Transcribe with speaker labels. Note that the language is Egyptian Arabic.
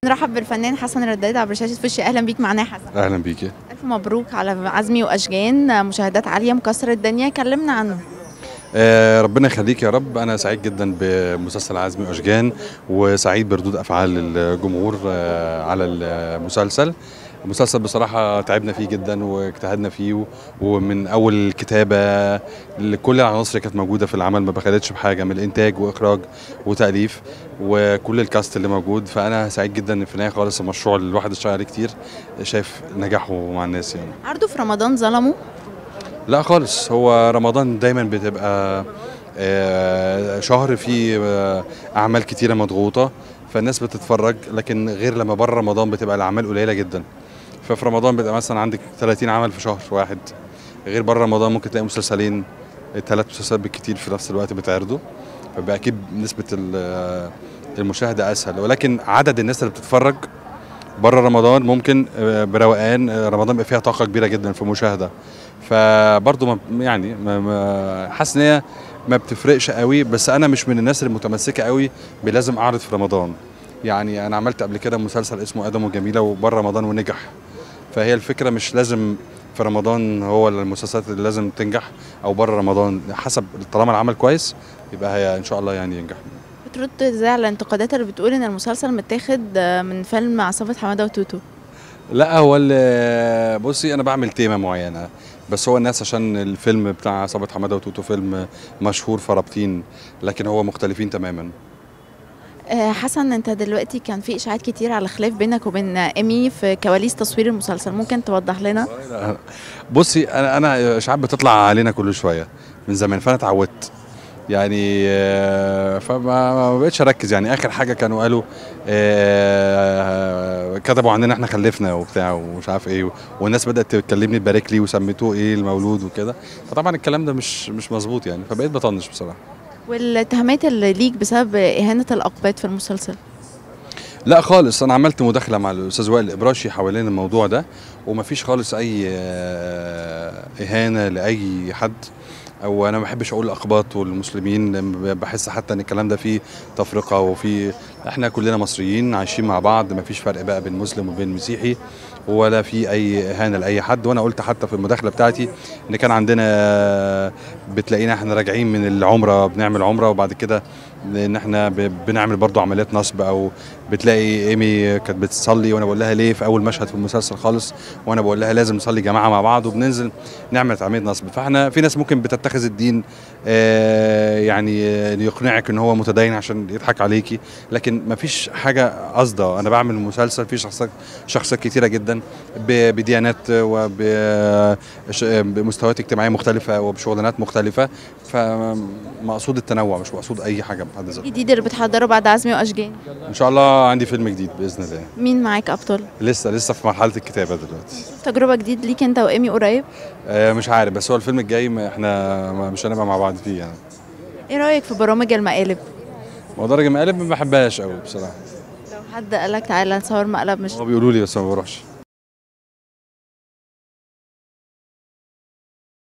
Speaker 1: نرحب بالفنان حسن رداد عبر شاشه فشي اهلا بيك معنا يا حسن
Speaker 2: اهلا بيكي
Speaker 1: الف مبروك على عزمي واشجان مشاهدات عاليه مكسر الدنيا كلمنا عنه
Speaker 2: آه ربنا يخليك يا رب انا سعيد جدا بمسلسل عزمي واشجان وسعيد بردود افعال الجمهور آه على المسلسل المسلسل بصراحة تعبنا فيه جدا واجتهدنا فيه ومن أول الكتابة لكل العناصر اللي كانت موجودة في العمل ما بخلتش بحاجة من الإنتاج وإخراج وتأليف وكل الكاست اللي موجود فأنا سعيد جدا إن في النهاية خالص المشروع اللي الواحد اشتغل عليه كتير شايف نجاحه مع الناس يعني
Speaker 1: عرضه في رمضان ظلمه
Speaker 2: لا خالص هو رمضان دايما بتبقى آه، شهر فيه آه، أعمال كتيرة مضغوطة فالناس بتتفرج لكن غير لما بره رمضان بتبقى الأعمال قليلة جدا ففي رمضان بيبقى مثلا عندك 30 عمل في شهر واحد غير بره رمضان ممكن تلاقي مسلسلين ثلاث مسلسلات بالكتير في نفس الوقت بتعرضوا فبقى اكيد نسبه المشاهده اسهل ولكن عدد الناس اللي بتتفرج بره رمضان ممكن بروقان رمضان بيبقى فيها طاقه كبيره جدا في المشاهده فبرضه يعني حاسس ان هي ما بتفرقش قوي بس انا مش من الناس المتمسكه قوي بلازم اعرض في رمضان يعني انا عملت قبل كده مسلسل اسمه ادم وجميله وبره رمضان ونجح فهي الفكره مش لازم في رمضان هو المسلسلات اللي لازم تنجح او بره رمضان حسب طالما العمل كويس يبقى هي ان شاء الله يعني ينجح
Speaker 1: بترد ازاي على الانتقادات اللي بتقول ان المسلسل متاخد من فيلم عصابه حماده وتوتو
Speaker 2: لا هو بصي انا بعمل تيمه معينه بس هو الناس عشان الفيلم بتاع عصابه حماده وتوتو فيلم مشهور فرابطين لكن هو مختلفين تماما
Speaker 1: حسن انت دلوقتي كان في اشاعات كتير على خلاف بينك وبين ايمي في كواليس تصوير المسلسل ممكن توضح لنا
Speaker 2: بصي انا انا اشاعات بتطلع علينا كل شويه من زمان فانا اتعودت يعني فما بقتش اركز يعني اخر حاجه كانوا قالوا كتبوا عننا احنا خلفنا وبتاع ومش عارف ايه والناس بدات تكلمني تبارك لي وسميتوه ايه المولود وكده فطبعا الكلام ده مش مش مظبوط يعني فبقيت بطنش بصراحه
Speaker 1: والاتهامات اللي ليك بسبب اهانه الاقباط في المسلسل
Speaker 2: لا خالص انا عملت مداخله مع الاستاذ وائل الابراشي حوالين الموضوع ده ومفيش خالص اي اهانه لاي حد او انا ما بحبش اقول الاقباط والمسلمين بحس حتى ان الكلام ده فيه تفرقه وفي احنا كلنا مصريين عايشين مع بعض ما فيش فرق بقى بين مسلم وبين مسيحي ولا في اي اهانه لاي حد وانا قلت حتى في المداخله بتاعتي ان كان عندنا بتلاقينا احنا راجعين من العمره بنعمل عمره وبعد كده ان احنا بنعمل برضو عمليات نصب او بتلاقي ايمي كانت بتصلي وانا بقول لها ليه في اول مشهد في المسلسل خالص وانا بقول لها لازم نصلي جماعه مع بعض وبننزل نعمل عمليه نصب فاحنا في ناس ممكن بتتخذ الدين آه يعني يقنعك ان هو متدين عشان يضحك عليكي لكن ما فيش حاجه قصده انا بعمل مسلسل فيه شخصيات شخصيات كتيره جدا بديانات وبمستويات اجتماعيه مختلفه وبشغلانات مختلفه فمقصود التنوع مش مقصود اي حاجه بحد ذاتها
Speaker 1: الجديد اللي بتحضره بعد عزمي واشجان
Speaker 2: ان شاء الله عندي فيلم جديد باذن الله
Speaker 1: مين معاك ابطال
Speaker 2: لسه لسه في مرحله الكتابه دلوقتي
Speaker 1: تجربه جديد ليك انت وايمي قريب
Speaker 2: آه مش عارف بس هو الفيلم الجاي احنا مش هنبقى مع بعض فيه يعني
Speaker 1: ايه رايك في برامج المقالب
Speaker 2: برامج المقالب ما بحبهاش قوي بصراحه
Speaker 1: لو حد قالك تعالى نصور مقلب مش
Speaker 2: هو بيقولوا لي بس ما بروحش